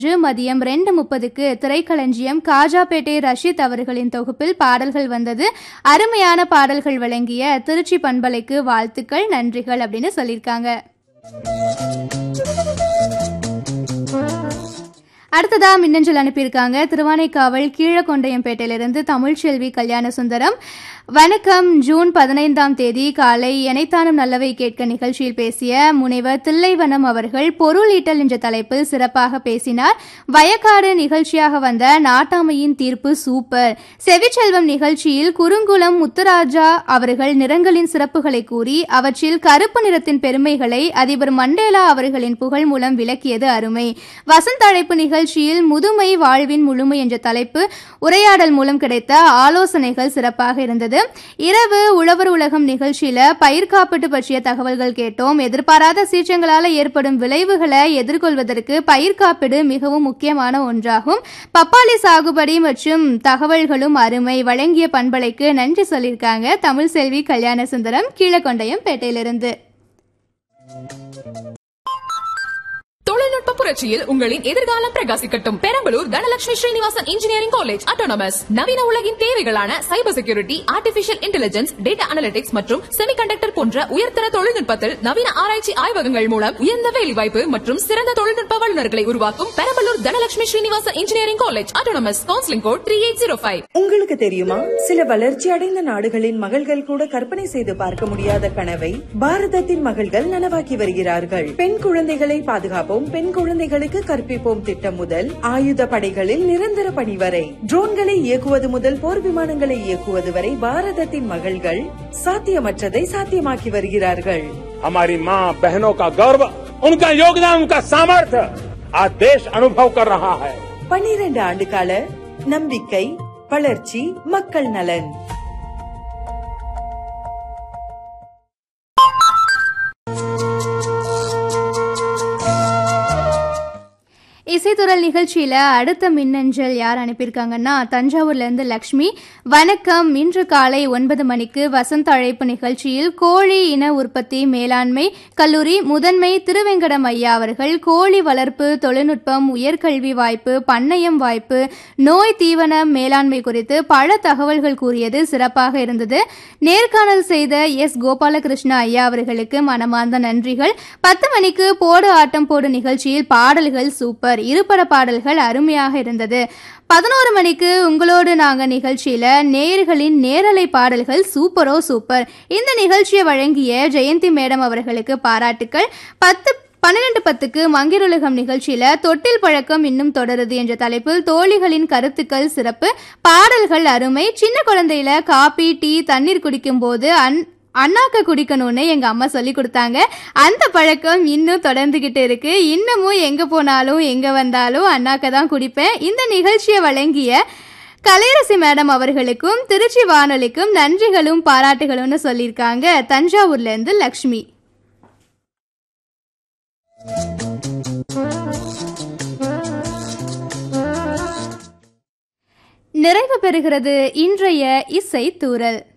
இன்று மதியம் ரெண்டு முப்பதுக்கு திரைக்களஞ்சியம் காஜாபேட்டை ரஷீத் அவர்களின் தொகுப்பில் பாடல்கள் வந்தது அருமையான பாடல்கள் வழங்கிய திருச்சி பண்பலைக்கு வாழ்த்துக்கள் நன்றிகள் அப்படின்னு சொல்லியிருக்காங்க அடுத்ததா மின்னஞ்சல் அனுப்பியிருக்காங்க திருவானைக்காவல் கீழக்கொண்டையம்பேட்டையிலிருந்து தமிழ்ச்செல்வி கல்யாண சுந்தரம் வணக்கம் ஜூன் பதினைந்தாம் தேதி காலை எனைத்தானும் நல்லவை கேட்க நிகழ்ச்சியில் பேசிய முனைவர் தில்லைவனம் அவர்கள் பொருளீட்டல் என்ற தலைப்பில் சிறப்பாக பேசினார் வயக்காடு நிகழ்ச்சியாக வந்த நாட்டாமையின் தீர்ப்பு சூப்பர் செவிச்செல்வம் நிகழ்ச்சியில் குறுங்குளம் முத்துராஜா அவர்கள் நிறங்களின் சிறப்புகளை கூறி அவற்றில் கருப்பு நிறத்தின் பெருமைகளை அதிபர் மண்டேலா அவர்களின் புகழ் மூலம் விளக்கியது அருமை வசந்த அழைப்பு நிகழ்ச்சியில் முதுமை வாழ்வின் முழுமை என்ற தலைப்பு உரையாடல் மூலம் கிடைத்த ஆலோசனைகள் சிறப்பாக இருந்தது இரவு உழவர் உலகம் நிகழ்ச்சியில பயிர் காப்பீட்டு பற்றிய தகவல்கள் கேட்டோம் எதிர்பாராத சீற்றங்களால ஏற்படும் விளைவுகளை எதிர்கொள்வதற்கு பயிர் காப்பீடு மிகவும் முக்கியமான ஒன்றாகும் பப்பாளி சாகுபடி மற்றும் தகவல்களும் அருமை வழங்கிய பண்பலைக்கு நன்றி சொல்லியிருக்காங்க தமிழ் செல்வி கல்யாண சுந்தரம் கீழக்கொண்டையம் பேட்டையிலிருந்து தொழில்நுட்ப புரட்சியில் உங்களின் எதிர்காலம் பிரகாசிக்கட்டும் Perambalur Dhanalakshmi Srinivasan engineering college autonomous நவீன உலகின் தேவைகளான cyber security artificial intelligence data analytics மற்றும் செமிகண்டக்டர் போன்ற உயர்தர தொழில்நுட்பத்தில் நவீன ஆராய்ச்சி ஆய்வகங்கள் மூலம் உயர்ந்த வேலைவாய்ப்பு மற்றும் சிறந்த தொழில்நுட்ப வல்லுநர்களை உருவாக்கும் Perambalur Dhanalakshmi Srinivasan engineering college autonomous counselling code three eight zero five உங்களுக்கு தெரியுமா சில வளர்ச்சி அடைந்த நாடுகளின் மகள்கள் கூட கற்பனை செய்து பார்க்க முடியாத கனவை பாரதத்தின் மகள்கள் நனவாக்கி வருகிறார்கள் பெண் குழந்தைகளை பாதுகாப்போம் பெண் குழந்தைகளுக்கு கற்பிப்போம் திட்டம் முதல் ஆயுத படைகளில் நிரந்தர பணி வரை ட்ரோன்களை இயக்குவது முதல் போர் விமானங்களை இயக்குவது வரை பாரதத்தின் மகள்கள் சாத்தியமற்றதை சாத்தியமாக்கி வருகிறார்கள் हमारी माँ बहनों का गौरव उनका योगदान उनका सामर्थ्य आज देश अनुभव कर रहा है பன்னிரண்டு ஆண்டு கால நம்பிக்கை வளர்ச்சி மக்கள் நலன் இசைத்துறல் நிகழ்ச்சியில அடுத்த மின்னஞ்சல் யார் அனுப்பியிருக்காங்கன்னா தஞ்சாவூர்ல இருந்து லக்ஷ்மி வணக்கம் இன்று காலை ஒன்பது மணிக்கு வசந்த அழைப்பு நிகழ்ச்சியில் கோழி இன உற்பத்தி மேலாண்மை கல்லூரி முதன்மை திருவெங்கடம் ஐயா அவர்கள் கோழி வளர்ப்பு தொழில்நுட்பம் உயர்கல்வி வாய்ப்பு பண்ணையம் வாய்ப்பு நோய் தீவன மேலாண்மை குறித்து பல தகவல்கள் கூறியது சிறப்பாக இருந்தது நேர்காணல் செய்த எஸ் கோபாலகிருஷ்ண ஐயா அவர்களுக்கு மனமார்ந்த நன்றிகள் பத்து மணிக்கு போடு ஆட்டம் போடு நிகழ்ச்சியில் பாடல்கள் சூப்பர் இருபட பாடல்கள் அருமையாக இருந்தது பதினோரு மணிக்கு உங்களோடு நாங்க நிகழ்ச்சியில நேயர்களின் நேரலை பாடல்கள் சூப்பரோ சூப்பர் இந்த நிகழ்ச்சியை வழங்கிய ஜெயந்தி மேடம் அவர்களுக்கு பாராட்டுக்கள் பத்து பன்னிரண்டு பத்துக்கு மங்கிருலகம் நிகழ்ச்சியில தொட்டில் பழக்கம் இன்னும் தொடருது என்ற தலைப்பில் தோழிகளின் கருத்துக்கள் சிறப்பு பாடல்கள் அருமை சின்ன குழந்தையில காபி டீ தண்ணீர் குடிக்கும் போது அன் அண்ணாக்க குடிக்கணும்னு எங்க அம்மா சொல்லி கொடுத்தாங்க அந்த பழக்கம் இன்னும் தொடர்ந்துகிட்டு இருக்கு இன்னமும் எங்க போனாலும் எங்க வந்தாலும் அண்ணாக்க தான் குடிப்பேன் இந்த நிகழ்ச்சியை வழங்கிய கலையரசி மேடம் அவர்களுக்கும் திருச்சி வானொலிக்கும் நன்றிகளும் பாராட்டுகளும்னு சொல்லியிருக்காங்க தஞ்சாவூர்ல இருந்து லக்ஷ்மி நிறைவு பெறுகிறது இன்றைய இசை தூரல்